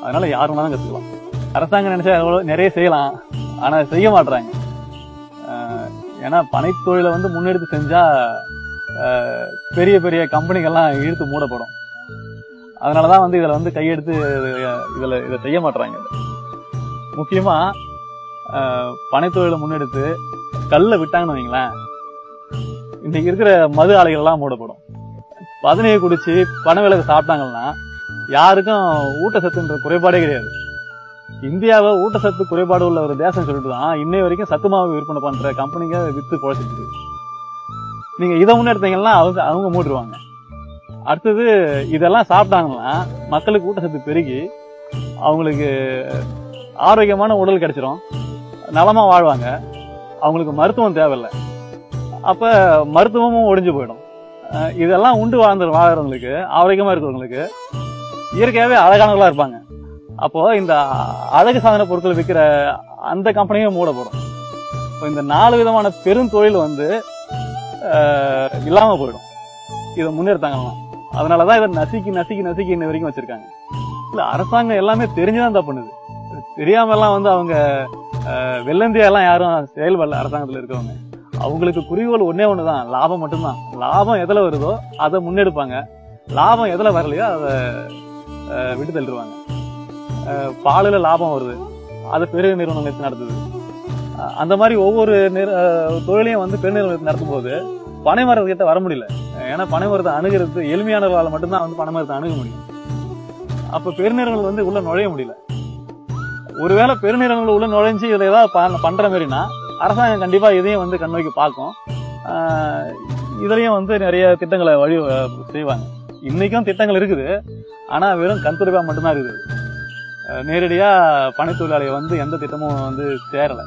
அதனால யார் வேணாலும் கத்துக்கலாம் அரசாங்கம் நினைச்சா எவ்வளவு நிறைய செய்யலாம் ஆனா செய்ய மாட்றாங்க ஆஹ் ஏன்னா பனைத்தொழிலை வந்து முன்னெடுத்து செஞ்சா ஆஹ் பெரிய பெரிய கம்பெனிகள்லாம் இழுத்து மூடப்படும் அதனாலதான் வந்து இதுல வந்து கையெடுத்து இதுல இதை செய்ய மாட்றாங்க முக்கியமா ஆஹ் பனைத்தொழிலை முன்னெடுத்து கல்ல விட்டாங்கன்னு வைங்களேன் இன்னைக்கு இருக்கிற மது ஆலைகள் எல்லாம் மூடப்படும் பதனையை குடிச்சு பனை விலகு சாப்பிட்டாங்கன்னா யாருக்கும் ஊட்டச்சத்துன்ற குறைபாடே கிடையாது இந்தியாவை ஊட்டச்சத்து குறைபாடு உள்ள ஒரு தேசம் சொல்லிட்டு தான் இன்னை வரைக்கும் சத்து மாவு விற்பனை பண்ற கம்பெனிங்க வித்து குழைச்சிட்டு இருக்கு நீங்க இதை முன்னெடுத்தீங்கன்னா அவங்க அவங்க மூடிடுவாங்க அடுத்தது இதெல்லாம் சாப்பிட்டாங்கன்னா மக்களுக்கு ஊட்டச்சத்து பெருகி அவங்களுக்கு ஆரோக்கியமான உடல் கிடைச்சிரும் நலமா வாழ்வாங்க அவங்களுக்கு மருத்துவம் தேவையில்லை அப்ப மருத்துவமும் ஒடிஞ்சு போயிடும் அஹ் இதெல்லாம் உண்டு வாழ்ந்து வாழறவங்களுக்கு ஆரோக்கியமா இருக்கிறவங்களுக்கு இயற்கையாவே அழகானவங்களா இருப்பாங்க அப்போ இந்த அழகு சாதன பொருட்கள் விற்கிற அந்த கம்பெனியும் மூடப்படும் இப்போ இந்த நாலு விதமான பெருந்தொழில் வந்து அஹ், இல்லாம போயிடும் இதை முன்னெடுத்தாங்கலாம் அதனாலதான் இதை நசுக்கி நசுக்கி நசுக்கி இன்ன வரைக்கும் வச்சிருக்காங்க இல்ல அரசாங்கம் எல்லாமே தெரிஞ்சுதான் தான் பண்ணுது தெரியாம எல்லாம் வந்து அவங்க அஹ், வெள்ளந்தியா எல்லாம் யாரும் செயல்படல அரசாங்கத்துல இருக்கவங்க அவங்களுக்கு குறிக்கோள் ஒன்னே ஒண்ணுதான் லாபம் மட்டும்தான் லாபம் எதுல வருதோ அதை முன்னெடுப்பாங்க லாபம் எதுல வரலையோ அதை அஹ், விட்டு தள்ளிடுவாங்க அஹ், பாலுல லாபம் வருது அதை பெரிய நிறுவனம் எடுத்து நடத்துது அஹ், அந்த மாதிரி ஒவ்வொரு நிறு- அஹ், தொழிலையும் வந்து பெருநிறுவனம் நடத்தும் போது பனை மரத்துக்கிட்ட வர முடியல ஏன்னா பனை மரத்தை அணுகிறது எளிமையானவர்களால் மட்டும்தான் வந்து பனை மரத்தை அணுக முடியும் அப்ப பெருநிறுவனங்கள் வந்து உள்ள நுழைய முடியல ஒருவேளை பெருநிறுவனங்கள் உள்ள நுழைஞ்சு இதை ஏதாவது ப- பண்ற மாதிரினா அரசாங்கம் கண்டிப்பா இதையும் வந்து கண்ணோக்கி பார்க்கும் ஆஹ் இதுலயும் வந்து நிறைய திட்டங்களை வழி அஹ் செய்வாங்க இன்னைக்கும் திட்டங்கள் இருக்குது ஆனா வெறும் கண் துடைப்பா மட்டும்தான் இருக்குது அஹ் நேரடியா பனை தொழிலாளியை வந்து எந்த திட்டமும் வந்து சேரல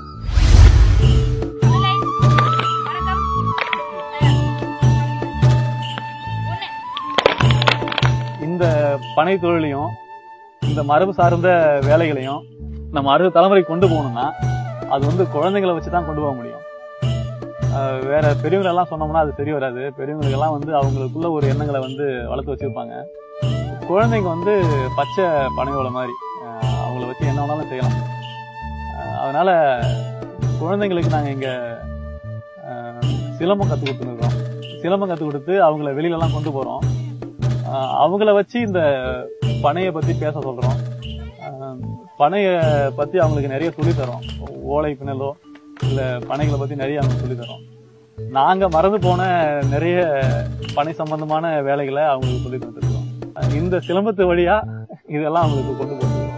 இந்த பனை தொழிலையும் இந்த மரபு சார்ந்த வேலைகளையும் நம்ம அடுத்த தலைமுறைக்கு கொண்டு போகணும்னா அது வந்து குழந்தைங்களை வச்சு தான் கொண்டு போக முடியும் ஆஹ் வேற பெரியவங்க எல்லாம் சொன்னோம்னா அது சரி வராது பெரியவங்களுக்கு எல்லாம் வந்து அவங்களுக்குள்ள ஒரு எண்ணங்களை வந்து வளர்த்து வச்சிருப்பாங்க குழந்தைங்க வந்து பச்சை பனையோலை மாதிரி ஆஹ் அவங்கள வச்சு என்ன வேணாலும் செய்யலாம் ஆஹ் அதனால குழந்தைங்களுக்கு நாங்க இங்க ஆஹ் சிலம்பம் கத்து கொடுத்துருக்கோம் சிலம்பம் கத்து கொடுத்து அவங்கள வெளியில எல்லாம் கொண்டு போறோம் ஆஹ் அவங்கள வச்சு இந்த பனையை பத்தி பேச சொல்றோம் ஆஹ் பனைய பத்தி அவங்களுக்கு நிறைய சொல்லி தரோம் ஓலை பின்னலோ இல்ல பனைகளை பத்தி நிறைய அவங்க சொல்லி தரோம் நாங்க மறந்து போன நிறைய பனை சம்பந்தமான வேலைகளை அவங்களுக்கு சொல்லி தந்துருக்கோம் இந்த சிலம்பத்து வழியா இதெல்லாம் அவங்களுக்கு கொண்டு போட்டுருக்கோம்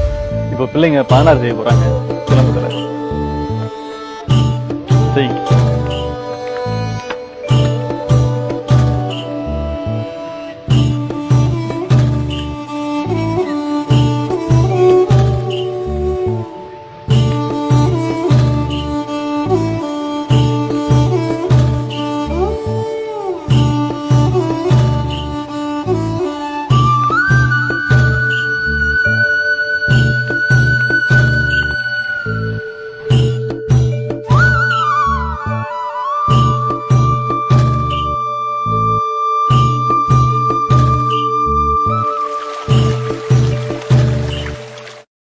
இப்ப பிள்ளைங்க பதினாறு செய்ய போறாங்க சிலம்பத்துல செய்யுங்க